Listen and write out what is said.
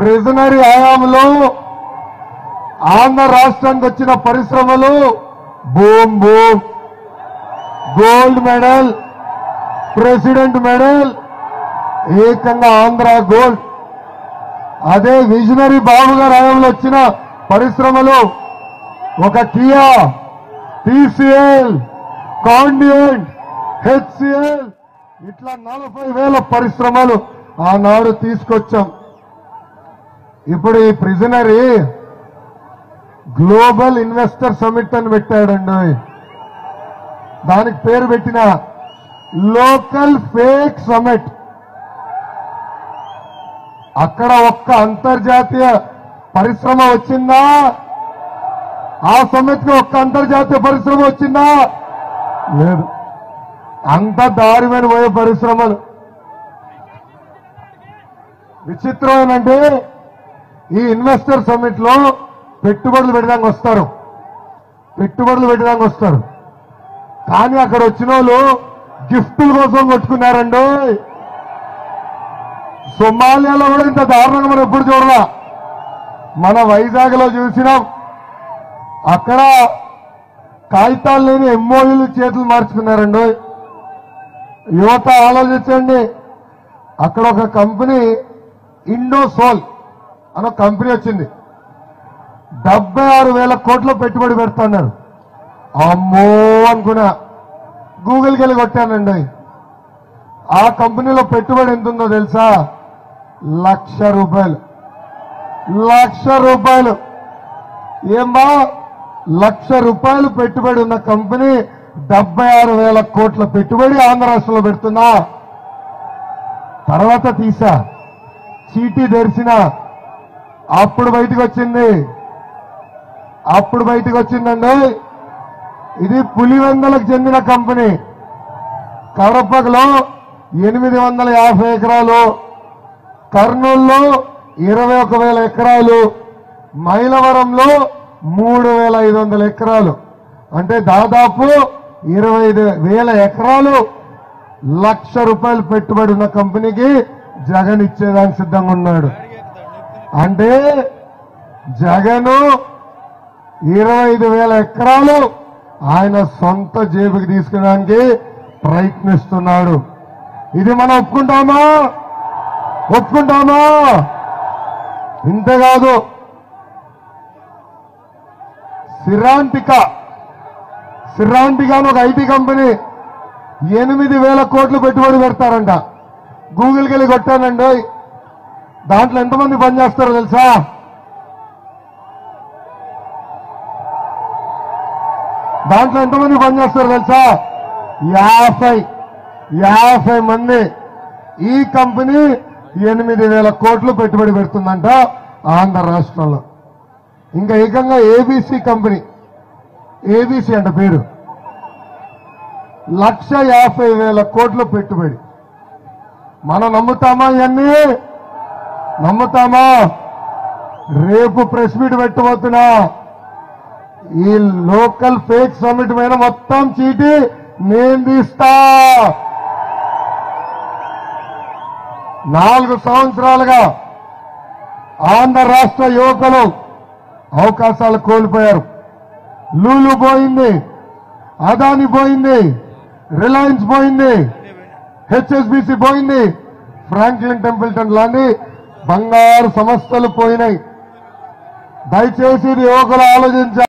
ప్రిజనరీ హయాంలో ఆంధ్ర రాష్ట్రానికి వచ్చిన పరిశ్రమలు boom boom gold medal president medal ఏకంగా ఆంధ్ర గోల్డ్ అదే విజనరీ బాబు గారి హయాంలో వచ్చిన పరిశ్రమలు ఒక కియా టీసీఎల్ కాండియంట్ హెచ్సిఎల్ ఇట్లా నలభై వేల పరిశ్రమలు ఆనాడు తీసుకొచ్చాం ఇప్పుడు ఈ ప్రిజనరీ గ్లోబల్ ఇన్వెస్టర్ సమిట్ అని పెట్టాడండి దానికి పేరు పెట్టిన లోకల్ ఫేక్ సమిట్ అక్కడ ఒక్క అంతర్జాతీయ పరిశ్రమ వచ్చిందా ఆ సమిట్కి ఒక్క అంతర్జాతీయ పరిశ్రమ వచ్చిందా లేదు అంత దారిమైన పోయే పరిశ్రమలు విచిత్రం ఏంటంటే ఈ ఇన్వెస్టర్ సమిట్ లో పెట్టుబడులు పెట్టడానికి వస్తారు పెట్టుబడులు పెట్టడానికి వస్తారు కానీ అక్కడ వచ్చిన వాళ్ళు గిఫ్టుల కోసం కొట్టుకున్నారండి సొమాలియాలో కూడా ఇంత దారుణంగా మనం ఎప్పుడు చూడలా మన వైజాగ్ లో చూసినాం అక్కడ కాగితాలు లేని ఎంఓయూలు చేతులు మార్చుకున్నారండి యువత ఆలోచించండి అక్కడ ఒక కంపెనీ ఇండోసోల్ అని ఒక కంపెనీ వచ్చింది డెబ్బై ఆరు వేల కోట్ల పెట్టుబడి పెడుతున్నారు అమ్మో అనుకున్నా గూగుల్కి వెళ్ళి కొట్టానండి ఆ కంపెనీలో పెట్టుబడి ఎంత ఉందో తెలుసా లక్ష రూపాయలు లక్ష రూపాయలు ఏమ్మా లక్ష రూపాయలు పెట్టుబడి ఉన్న కంపెనీ డెబ్బై ఆరు వేల కోట్ల పెట్టుబడి ఆంధ్ర రాష్ట్రంలో పెడుతున్నా తర్వాత తీసా చీటీ తెరిచిన అప్పుడు బయటకు వచ్చింది అప్పుడు బయటకు వచ్చిందండి ఇది పులివెందలకు చెందిన కంపెనీ కడపలో ఎనిమిది వందల యాభై ఎకరాలు కర్నూలులో ఇరవై ఒక వేల ఎకరాలు మైలవరంలో మూడు వేల ఐదు వందల ఎకరాలు అంటే దాదాపు ఇరవై ఐదు వేల ఎకరాలు లక్ష రూపాయలు పెట్టుబడి ఉన్న కంపెనీకి జగన్ ఇచ్చేదానికి సిద్ధంగా ఉన్నాడు అంటే జగను ఇరవై ఐదు వేల ఎకరాలు ఆయన సొంత జేబుకి తీసుకునేదానికి ప్రయత్నిస్తున్నాడు ఇది మనం ఒప్పుకుంటామా ఒప్పుకుంటామా ఇంతేకాదు సిరాంటిక సిరాంటిక అని ఒక ఐటీ కంపెనీ ఎనిమిది వేల కోట్లు పెట్టుబడి పెడతారంట గూగుల్కి వెళ్ళి కొట్టానండి దాంట్లో ఎంతమంది పనిచేస్తారో తెలుసా దాంట్లో ఎంతమంది పనిచేస్తారో తెలుసా యాభై యాభై మంది ఈ కంపెనీ ఎనిమిది వేల కోట్లు పెట్టుబడి పెడుతుందంట ఆంధ్ర రాష్ట్రంలో ఇంకా ఏకంగా ఏబీసీ కంపెనీ ఏబీసీ అంట పేరు లక్ష యాభై వేల కోట్ల పెట్టుబడి మనం నమ్ముతామా ఇవన్నీ నమ్ముతామా రేపు ప్రెస్ మీట్ పెట్టబోతున్నా ఈ లోకల్ ఫేక్ సమిట్ మీద మొత్తం చీటి నేను తీస్తా నాలుగు సంవత్సరాలుగా ఆంధ్ర రాష్ట్ర యువకులు అవకాశాలు కోల్పోయారు లూలు పోయింది అదాని పోయింది రిలయన్స్ పోయింది హెచ్ఎస్బిసి పోయింది ఫ్రాంక్లిన్ టెంపుల్టన్ లాంటి బంగారు సంస్థలు పోయినాయి దయచేసి ఇది యువకులు ఆలోచించాలి